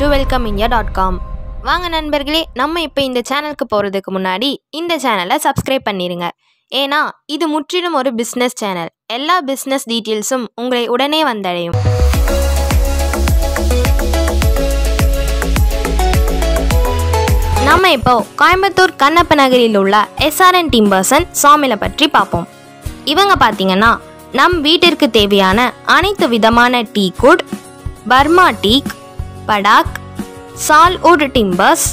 to welcome India dot com வாங்க நண்பர்களே நம்ம இப்போ இந்த சேனலுக்கு போகிறதுக்கு முன்னாடி இந்த சேனலை சப்ஸ்கிரைப் பண்ணிடுங்க ஏன்னா இது முற்றிலும் ஒரு பிஸ்னஸ் சேனல் எல்லா பிஸ்னஸ் டீட்டெயில்ஸும் உங்களை உடனே வந்தடையும் நம்ம இப்போ கோயம்புத்தூர் கண்ணப்ப நகரில் உள்ள எஸ்ஆர்என் டிம்பர்சன் சாமிலை பற்றி பார்ப்போம் இவங்க பார்த்தீங்கன்னா நம் வீட்டிற்கு தேவையான அனைத்து விதமான teak wood Burma teak padauk sal wood timbers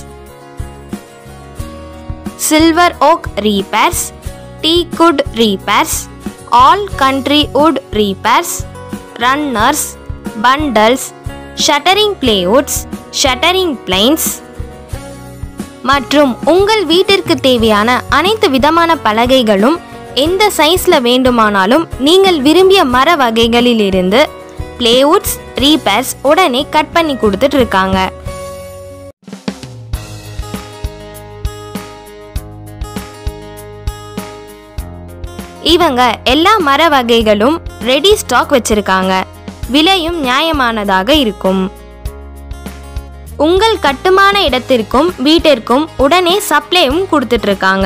silver oak reapers teak wood reapers all country wood reapers runners bundles shuttering plywoods shuttering plains மற்றும் உங்கள் வீட்டிற்கு தேவையான அனைத்து விதமான பலகைகளும் எந்த சைஸ்ல வேண்டுமானாலும் நீங்கள் விரும்பிய மர வகைகளிலிருந்து பிளேவுட்ஸ் ரீபேர்ஸ் உடனே கட் பண்ணி கொடுத்துட்டு இருக்காங்க இவங்க எல்லா மர வகைகளும் ரெடி ஸ்டாக் வச்சிருக்காங்க விலையும் நியாயமானதாக இருக்கும் உங்கள் கட்டுமான இடத்திற்கும் வீட்டிற்கும் உடனே சப்ளையும் கொடுத்துட்டு இருக்காங்க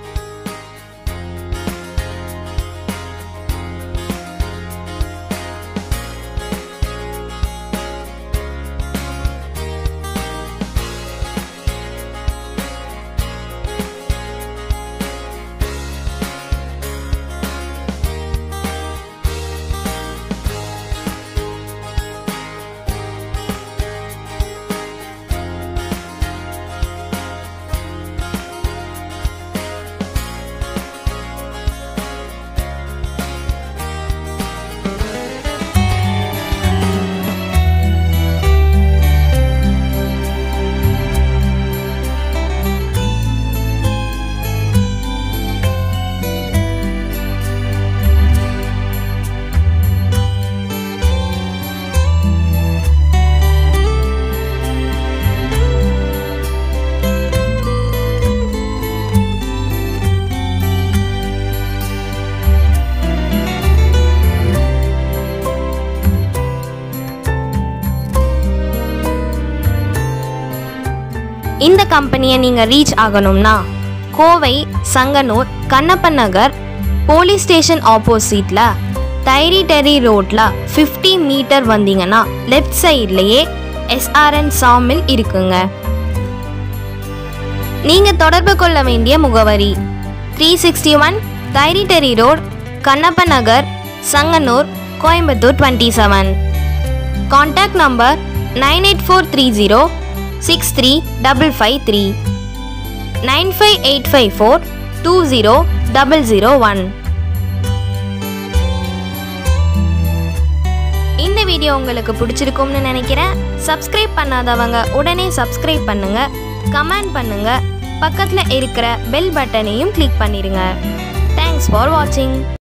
இந்த கம்பெனியை நீங்கள் ரீச் ஆகணும்னா கோவை சங்கனூர் கண்ணப்பன் நகர் போலீஸ் ஸ்டேஷன் ஆப்போசிட்டில் தைரிடரி ரோட்டில் ஃபிஃப்டி மீட்டர் வந்தீங்கன்னா லெஃப்ட் சைட்லேயே எஸ்ஆர்என் சாமில் இருக்குங்க நீங்கள் தொடர்பு கொள்ள வேண்டிய முகவரி த்ரீ சிக்ஸ்டி ஒன் தைரிடரி road Kannappa Nagar Sanganur Coimbatore twenty seven contact number nine eight four three zero six three double five three nine five eight five four two zero double zero one இந்த video உங்களுக்கு பிடிச்சிருக்கும்னு நினைக்கிறேன் சப்ஸ்கிரைப் பண்ணாதவங்க உடனே சப்ஸ்கிரைப் பண்ணுங்க comment பண்ணுங்க பக்கத்தில் இருக்கிற பெல் பட்டனையும் கிளிக் பண்ணிடுங்க தேங்க்ஸ் ஃபார் வாட்சிங்